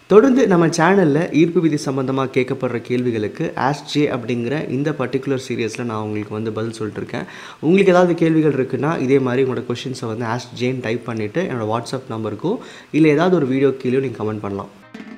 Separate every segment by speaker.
Speaker 1: தொடர்ந்து நம்ம சேனலில் ஈர்ப்பு விதி சம்மந்தமாக கேட்கப்படுற கேள்விகளுக்கு ஆஸ்க் ஜே அப்படிங்கிற இந்த பர்டிகுலர் சீரியஸில் நான் உங்களுக்கு வந்து பதில் சொல்லிட்டு இருக்கேன் உங்களுக்கு ஏதாவது கேள்விகள் இருக்குன்னா இதே மாதிரி உங்களோட கொஷின்ஸை வந்து ஆஸ்க் ஜேன்னு டைப் பண்ணிவிட்டு என்னோடய வாட்ஸ்அப் நம்பருக்கோ இல்லை ஏதாவது ஒரு வீடியோ கீழே நீங்கள் கமெண்ட் பண்ணலாம்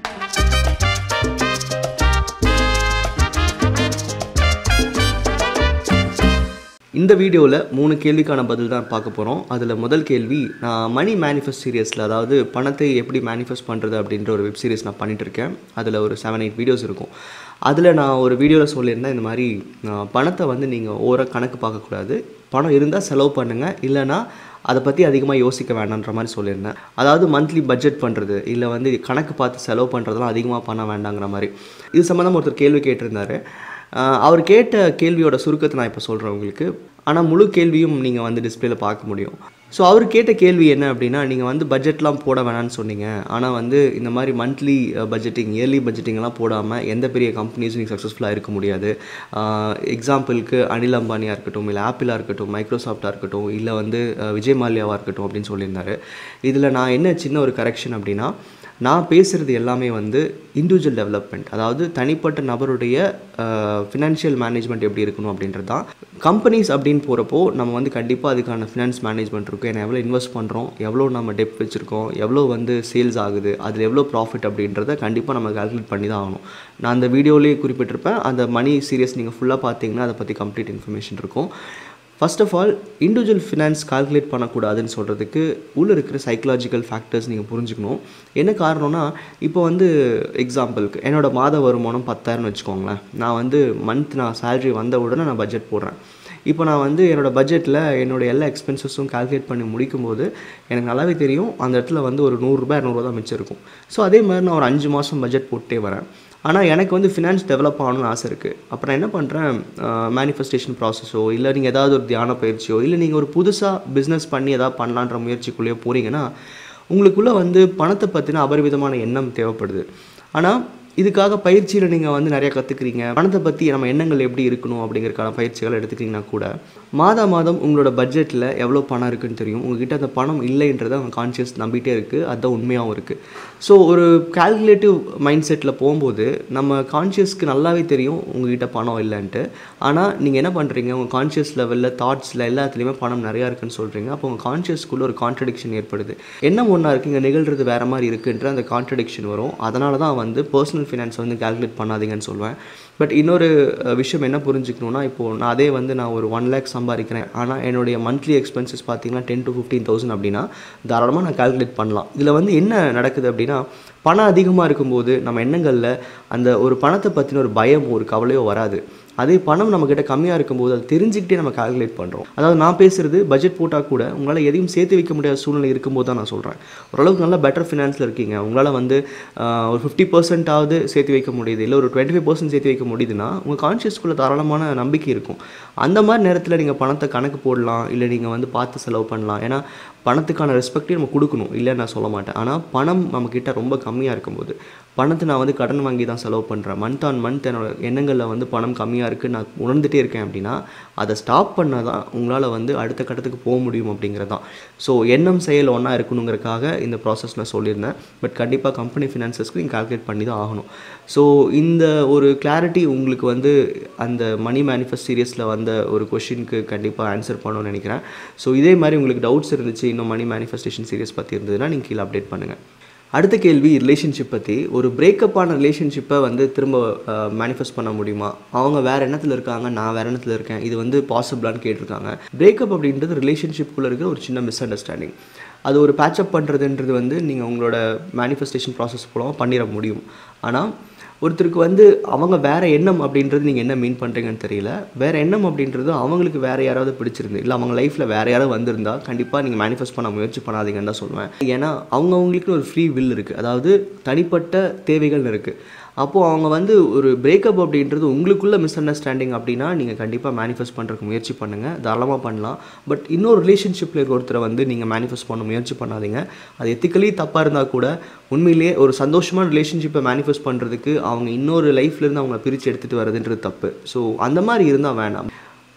Speaker 1: இந்த வீடியோவில் மூணு கேள்விக்கான பதில் தான் பார்க்க போகிறோம் அதில் முதல் கேள்வி நான் மணி மேனிஃபெஸ்ட் சீரியஸில் அதாவது பணத்தை எப்படி மேனிஃபெஸ்ட் பண்ணுறது அப்படின்ற ஒரு வெப் சீரிஸ் நான் பண்ணிட்டு இருக்கேன் அதில் ஒரு செவன் எயிட் வீடியோஸ் இருக்கும் அதில் நான் ஒரு வீடியோவில் சொல்லியிருந்தேன் இந்த மாதிரி ஆஹ், பணத்தை வந்து நீங்கள் ஓர கணக்கு பார்க்கக்கூடாது பணம் இருந்தால் செலவு பண்ணுங்கள் இல்லைனா அதை பற்றி அதிகமாக யோசிக்க வேண்டான்ற மாதிரி சொல்லியிருந்தேன் அதாவது மந்த்லி பட்ஜெட் பண்ணுறது இல்லை வந்து கணக்கு பார்த்து செலவு பண்ணுறதெல்லாம் அதிகமாக பண்ண வேண்டாங்கிற மாதிரி இது சம்மந்தமாக ஒருத்தர் கேள்வி கேட்டிருந்தாரு ஆஹ் அவர் கேட்ட கேள்வியோட சுருக்கத்தை நான் இப்போ சொல்கிறேன் உங்களுக்கு ஆனால் முழு கேள்வியும் நீங்கள் வந்து டிஸ்பிளேல பார்க்க முடியும் ஸோ அவர் கேட்ட கேள்வி என்ன அப்படின்னா நீங்கள் வந்து பட்ஜெட்லாம் போட வேணாம்னு சொன்னீங்க ஆனால் வந்து இந்த மாதிரி மந்த்லி பட்ஜெட்டிங் இயர்லி பட்ஜெட்டிங்லாம் போடாமல் எந்த பெரிய கம்பெனிஸும் நீங்கள் சக்ஸஸ்ஃபுல்லாக இருக்க முடியாது எக்ஸாம்பிளுக்கு அனில் அம்பானியாக இருக்கட்டும் இல்லை ஆப்பிளாக இருக்கட்டும் மைக்ரோசாஃப்டாக இருக்கட்டும் இல்லை வந்து அஹ், விஜய் மால்யாவாக இருக்கட்டும் அப்படின்னு சொல்லியிருந்தாரு இதில் நான் என்ன சின்ன ஒரு கரெக்ஷன் அப்படின்னா நான் பேசுகிறது எல்லாமே வந்து இண்டிவிஜுவல் டெவலப்மெண்ட் அதாவது தனிப்பட்ட நபருடைய ஃபினான்ஷியல் மேனேஜ்மெண்ட் எப்படி இருக்கணும் அப்படின்றது தான் கம்பெனிஸ் அப்படின்னு போகிறப்போ நம்ம வந்து கண்டிப்பாக அதுக்கான ஃபினான்ஸ் மேனேஜ்மெண்ட் இருக்கும் ஏன்னா எவ்வளோ இன்வெஸ்ட் பண்ணுறோம் எவ்வளோ நம்ம டெப் வச்சுருக்கோம் எவ்வளோ வந்து சேல்ஸ் ஆகுது அதில் எவ்வளோ ப்ராஃபிட் அப்படின்றத கண்டிப்பாக நம்ம கால்குலேட் பண்ணி தான் ஆகணும் நான் அந்த வீடியோலேயே குறிப்பிட்டிருப்பேன் அந்த மணி சீரியஸ் நீங்கள் ஃபுல்லாக பார்த்தீங்கன்னா அதை பற்றி கம்ப்ளீட் இன்ஃபர்மேஷன் இருக்கும் first of all individual finance calculate பண்ணக்கூடாதுன்னு சொல்கிறதுக்கு உள்ளே இருக்கிற சைக்கலாஜிக்கல் ஃபேக்டர்ஸ் நீங்கள் புரிஞ்சுக்கணும் என்ன காரணம்னா இப்போ வந்து எக்ஸாம்பிளுக்கு என்னோட மாத வருமானம் பத்தாயிரம்னு வச்சுக்கோங்களேன் நான் வந்து மந்த் நான் சேலரி வந்த உடனே நான் பட்ஜெட் போடுறேன் இப்போ நான் வந்து என்னோடய பட்ஜெட்டில் என்னோட எல்லா எக்ஸ்பென்சஸும் கால்குலேட் பண்ணி முடிக்கும் போது எனக்கு நல்லாவே தெரியும் அந்த இடத்துல வந்து ஒரு நூறுரூபா இரநூறுவா தான் மிச்சம் இருக்கும் ஸோ அதே மாதிரி நான் ஒரு அஞ்சு மாதம் பட்ஜெட் போட்டே வரேன் ஆனால் எனக்கு வந்து ஃபினான்ஸ் டெவலப் ஆகணும்னு ஆசை இருக்குது அப்போ நான் என்ன பண்ணுறேன் மேனிஃபெஸ்டேஷன் ப்ராசஸோ இல்லை நீங்கள் ஏதாவது ஒரு தியான பயிற்சியோ இல்லை நீங்கள் ஒரு புதுசாக பிஸ்னஸ் பண்ணி ஏதாவது பண்ணலான்ற முயற்சிக்குள்ளேயே போகிறீங்கன்னா உங்களுக்குள்ளே வந்து பணத்தை பற்றின அபரிவிதமான எண்ணம் தேவைப்படுது ஆனால் இதுக்காக பயிற்சியில் நீங்கள் வந்து நிறைய கற்றுக்குறீங்க பணத்தை பற்றி நம்ம எண்ணங்கள் எப்படி இருக்கணும் அப்படிங்கிறதுக்கான பயிற்சிகள் எடுத்துக்கிட்டிங்கன்னா கூட மாதா மாதம் உங்களோட பட்ஜெட்டில் எவ்வளோ பணம் இருக்குன்னு தெரியும் உங்ககிட்ட அந்த பணம் இல்லைன்றதை அவங்க கான்ஷியஸ் நம்பிட்டே இருக்குது அதுதான் உண்மையாகவும் இருக்குது ஸோ ஒரு கால்குலேட்டிவ் மைண்ட் செட்டில் போகும்போது நம்ம கான்ஷியஸ்க்கு நல்லாவே தெரியும் உங்ககிட்ட பணம் இல்லைன்ட்டு ஆனால் நீங்கள் என்ன பண்ணுறீங்க உங்கள் கான்ஷியஸ் லெவலில் தாட்ஸில் எல்லாத்துலேயுமே பணம் நிறையா இருக்குன்னு சொல்கிறீங்க அப்போ உங்கள் கான்ஷியஸ்க்குள்ளே ஒரு கான்ட்ரடிக்ஷன் ஏற்படுது என்ன ஒன்றா இருக்குது இங்கே நிகழ்கிறது வேறு மாதிரி இருக்குன்ற அந்த கான்ட்ரடிக்ஷன் வரும் அதனால தான் வந்து பர்சனல் ஃபினான்ஸ் வந்து கால்குலேட் பண்ணாதீங்கன்னு சொல்லுவேன் பட் இன்னொரு அஹ், விஷயம் என்ன புரிஞ்சுக்கணுன்னா இப்போது நான் அதே வந்து நான் ஒரு ஒன் லேக் சம்பாதிக்கிறேன் ஆனால் என்னுடைய மந்த்லி எக்ஸ்பென்சஸ் பார்த்தீங்கன்னா டென் to ஃபிஃப்டீன் தௌசண்ட் அப்படின்னா தாராளமாக நான் கால்குலேட் பண்ணலாம் இதில் வந்து என்ன நடக்குது அப்படின்னா பணம் அதிகமாக இருக்கும்போது நம்ம எண்ணங்களில் அந்த ஒரு பணத்தை பற்றின ஒரு பயம் ஒரு கவலையோ வராது அதே பணம் நம்மக்கிட்ட கம்மியாக இருக்கும்போது அது தெரிஞ்சுக்கிட்டே நம்ம கால்குலேட் பண்ணுறோம் அதாவது நான் பேசுகிறது பட்ஜெட் போட்டால் கூட உங்களால் எதையும் சேர்த்து வைக்க முடியாத சூழ்நிலை இருக்கும்போது தான் நான் சொல்கிறேன் ஓரளவுக்கு நல்ல பெட்டர் ஃபினான்ஸில் இருக்கீங்க உங்களால் வந்து ஆஹ், ஒரு ஃபிஃப்டி பர்சன்டாவது சேர்த்து வைக்க முடியுது இல்லை ஒரு டுவெண்ட்டி ஃபைவ் பர்சன்ட் சேர்த்து வைக்க முடியுதுன்னா உங்கள் கான்ஷியஸ்குள்ளே தாராளமான நம்பிக்கை இருக்கும் அந்த மாதிரி நேரத்தில் நீங்கள் பணத்தை கணக்கு போடலாம் இல்லை நீங்கள் வந்து பார்த்து செலவு பண்ணலாம் ஏன்னா பணத்துக்கான ரெஸ்பெக்டையும் நம்ம கொடுக்கணும் இல்லைன்னு நான் சொல்ல மாட்டேன் ஆனால் பணம் நம்மக்கிட்ட ரொம்ப கம்மியாக இருக்கும்போது பணத்தை நான் வந்து கடன் வாங்கி தான் செலவு பண்ணுறேன் மந்த் ஆன் மந்த் என்னோட எண்ணங்களில் வந்து பணம் கம்மியாக இருக்குது நான் உணர்ந்துட்டே இருக்கேன் அப்படின்னா அதை ஸ்டாப் பண்ணால் தான் உங்களால் வந்து அடுத்த கட்டத்துக்கு போக முடியும் அப்படிங்கிறது தான் ஸோ எண்ணம் செயல் ஒன்றா இருக்கணுங்கிறதுக்காக இந்த ப்ராசஸ் நான் சொல்லியிருந்தேன் பட் கண்டிப்பாக கம்பெனி ஃபினான்சஸ்க்கு நீங்கள் கால்குலேட் பண்ணி தான் ஆகணும் ஸோ இந்த ஒரு கிளாரிட்டி உங்களுக்கு வந்து அந்த மணி மேனிஃபெஸ்ட் சீரியஸில் வந்த ஒரு கொஷினுக்கு கண்டிப்பாக ஆன்சர் பண்ணணும்னு நினைக்கிறேன் ஸோ இதே மாதிரி உங்களுக்கு டவுட்ஸ் இருந்துச்சு இன்னும் மணி மேனிஃபெஸ்டேஷன் சீரியஸ் பற்றி இருந்ததுன்னா நீங்கள் கீழே அப்டேட் பண்ணுங்கள் அடுத்த கேள்வி ரிலேஷன்ஷிப் பற்றி ஒரு பிரேக்கப்பான ரிலேஷன்ஷிப்பை வந்து திரும்ப மேனிஃபெஸ்ட் பண்ண முடியுமா அவங்க வேறு எண்ணத்தில் இருக்காங்க நான் வேறு எண்ணத்தில் இருக்கேன் இது வந்து பாசிபிளான்னு கேட்டிருக்காங்க பிரேக்கப் அப்படின்றது ரிலேஷன்ஷிப்புக்குள்ளே இருக்கிற ஒரு சின்ன மிஸ் அண்டர்ஸ்டாண்டிங் அது ஒரு பேட்சப் பண்ணுறதுன்றது வந்து நீங்கள் உங்களோட மேனிஃபெஸ்டேஷன் ப்ராசஸ் மூலமாக பண்ணிட முடியும் ஆனால் ஒருத்தருக்கு வந்து அவங்க வேற எண்ணம் அப்படின்றது நீங்கள் என்ன மீன் பண்ணுறீங்கன்னு தெரியல வேற எண்ணம் அப்படின்றது அவங்களுக்கு வேற யாராவது பிடிச்சிருந்து இல்லை அவங்க லைஃப்பில் வேற யாராவது வந்திருந்தா கண்டிப்பாக நீங்கள் மேனிஃபெஸ்ட் பண்ண முயற்சி பண்ணாதீங்கன்னு தான் சொல்லுவேன் ஏன்னா அவங்கவுங்களுக்கு ஒரு ஃப்ரீ வில் இருக்குது அதாவது தனிப்பட்ட தேவைகள் இருக்குது அப்போது அவங்க வந்து ஒரு பிரேக்கப் அப்படின்றது உங்களுக்குள்ள மிஸ் அண்டர்ஸ்டாண்டிங் அப்படின்னா நீங்கள் கண்டிப்பாக மேனிஃபெஸ்ட் பண்ணுறதுக்கு முயற்சி பண்ணுங்கள் தாராளமாக பண்ணலாம் பட் இன்னொரு ரிலேஷன்ஷிப்பில் இருக்க ஒருத்தரை வந்து நீங்கள் மேனிஃபெஸ்ட் பண்ண முயற்சி பண்ணாதீங்க அது எத்திக்கலி தப்பாக இருந்தால் கூட உண்மையிலேயே ஒரு சந்தோஷமான ரிலேஷன்ஷிப்பை மேனிஃபெஸ்ட் பண்ணுறதுக்கு அவங்க இன்னொரு லைஃப்லேருந்து அவங்கள பிரித்து எடுத்துகிட்டு வரதுன்றது தப்பு ஸோ அந்த மாதிரி இருந்தால் வேணாம்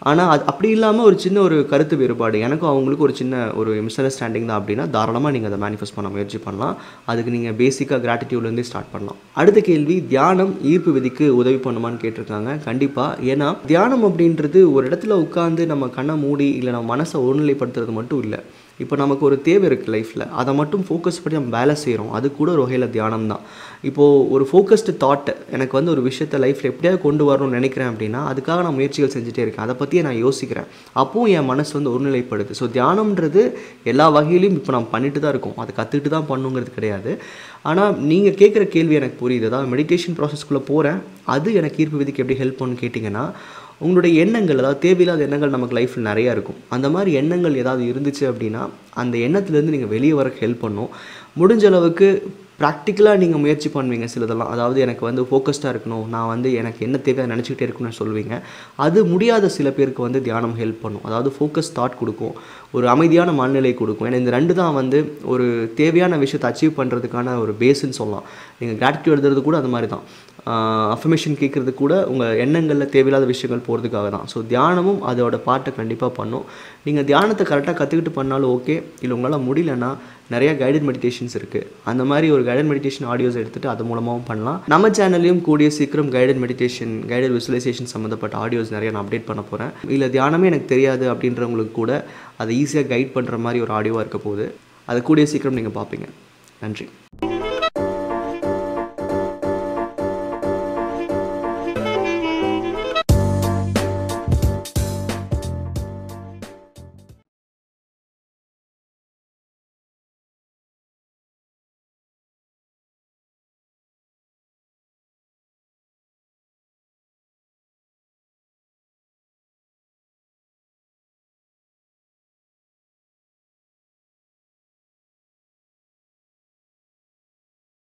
Speaker 1: ஆனால் அது அப்படி இல்லாமல் ஒரு சின்ன ஒரு கருத்து வேறுபாடு எனக்கும் அவங்களுக்கு ஒரு சின்ன ஒரு மிஸ் அண்டர்ஸ்டாண்டிங் தான் அப்படின்னா தாராளமாக நீங்கள் அதை மேனிஃபெஸ்ட் பண்ண முயற்சி பண்ணலாம் அதுக்கு நீங்கள் பேசிக்காக கிராட்டிடியூட்லேருந்தே ஸ்டார்ட் பண்ணலாம் அடுத்த கேள்வி தியானம் ஈர்ப்பு விதிக்கு உதவி பண்ணுமான்னு கேட்டிருக்காங்க கண்டிப்பாக ஏன்னா தியானம் அப்படின்றது ஒரு இடத்துல உட்காந்து நம்ம கண்ணை மூடி இல்லை நம்ம மனசை ஒருநிலைப்படுத்துறது மட்டும் இல்லை இப்போ நமக்கு ஒரு தேவை இருக்குது லைஃப்பில் அதை மட்டும் ஃபோக்கஸ் பண்ணி நம்ம வேலை செய்கிறோம் அது கூட ஒரு வகையில் தியானம் தான் இப்போது ஒரு ஃபோக்கஸ்டு தாட் எனக்கு வந்து ஒரு விஷயத்தை லைஃப்பில் எப்படியாவது கொண்டு வரணும்னு நினைக்கிறேன் அப்படின்னா அதுக்காக நான் முயற்சிகள் செஞ்சுட்டே இருக்கேன் அதை பற்றியே நான் யோசிக்கிறேன் அப்போவும் என் மனசு வந்து ஒருநிலைப்படுது ஸோ தியானம்ன்றது எல்லா வகையிலையும் இப்போ நம்ம பண்ணிட்டு தான் இருக்கோம் அதை கற்றுக்கிட்டு தான் பண்ணுங்கிறது கிடையாது ஆனால் நீங்கள் கேட்குற கேள்வி எனக்கு புரியுது அதாவது மெடிடேஷன் ப்ராசஸ்க்குள்ளே போகிறேன் அது எனக்கு ஈர்ப்பு விதிக்கு எப்படி ஹெல்ப் பண்ணுன்னு கேட்டிங்கன்னா உங்களுடைய எண்ணங்கள் அதாவது தேவையில்லாத எண்ணங்கள் நமக்கு லைஃப்பில் நிறையா இருக்கும் அந்த மாதிரி எண்ணங்கள் ஏதாவது இருந்துச்சு அப்படின்னா அந்த எண்ணத்துலேருந்து நீங்கள் வெளியே வர ஹெல்ப் பண்ணும் முடிஞ்ச அளவுக்கு ப்ராக்டிக்கலாக நீங்கள் முயற்சி பண்ணுவீங்க சிலதெல்லாம் அதாவது எனக்கு வந்து ஃபோக்கஸ்டாக இருக்கணும் நான் வந்து எனக்கு என்ன தேவையாக நினச்சிக்கிட்டே இருக்கணும்னு சொல்லுவீங்க அது முடியாத சில பேருக்கு வந்து தியானம் ஹெல்ப் பண்ணும் அதாவது ஃபோக்கஸ் தாட் கொடுக்கும் ஒரு அமைதியான மனநிலை கொடுக்கும் ஏன்னா இந்த ரெண்டு தான் வந்து ஒரு தேவையான விஷயத்தை அச்சீவ் பண்ணுறதுக்கான ஒரு பேஸ்ன்னு சொல்லலாம் நீங்கள் கிராட்டிடியூட் எழுதுறது கூட அந்த மாதிரி தான் அஃபர்மேஷன் கேட்குறது கூட உங்கள் எண்ணங்களில் தேவையில்லாத விஷயங்கள் போகிறதுக்காக தான் ஸோ தியானமும் அதோட பாட்டை கண்டிப்பாக பண்ணும் நீங்கள் தியானத்தை கரெக்டாக கற்றுக்கிட்டு பண்ணாலும் ஓகே இல்லை உங்களால் முடியலன்னா நிறைய கைடட் மெடிடேஷன்ஸ் இருக்குது அந்த மாதிரி ஒரு கைடட் மெடிடேஷன் ஆடியோஸ் எடுத்துகிட்டு அது மூலமாகவும் பண்ணலாம் நம்ம சேனல்லையும் கூடிய சீக்கிரம் கைடட் மெடிடேஷன் கைடட் விசுவலைசேஷன் சம்மந்தப்பட்ட ஆடியோஸ் நிறைய நான் அப்டேட் பண்ண போகிறேன் இல்லை தியானமே எனக்கு தெரியாது அப்படின்றவங்களுக்கு கூட அதை ஈஸியாக கைட் பண்ணுற மாதிரி ஒரு ஆடியோவாக இருக்க போகுது அது கூடிய சீக்கிரம் நீங்கள் பார்ப்பீங்க நன்றி